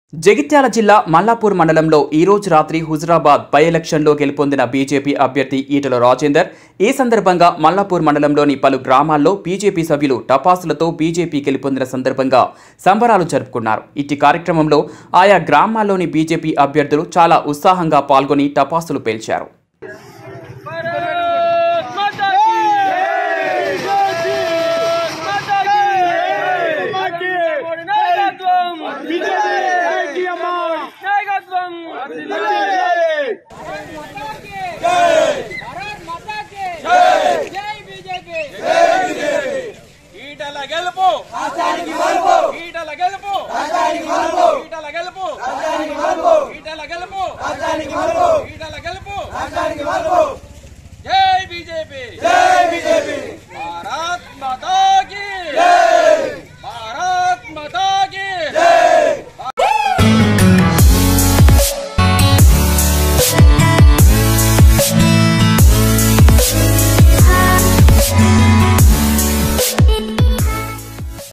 జగిత్యాల జిల్లా మల్లాపూర్ మండలంలో ఈ రోజు రాత్రి హుజరాబాద్ బై ఎలక్షన్లో గెలుపొందిన బీజేపీ అభ్యర్థి ఈటల రాజేందర్ ఈ సందర్భంగా మల్లాపూర్ మండలంలోని పలు గ్రామాల్లో బీజేపీ సభ్యులు టపాసులతో బీజేపీ గెలుపొందిన సందర్భంగా సంబరాలు జరుపుకున్నారు ఇట్టి కార్యక్రమంలో ఆయా గ్రామాల్లోని బీజేపీ అభ్యర్థులు చాలా ఉత్సాహంగా పాల్గొని టపాసులు పేల్చారు भारत माता की माता की मोदी नायकत्వం నాయకత్వం भारत माता के जय बीजेपी ఈటల గెలుపు ఈటల గెలుపు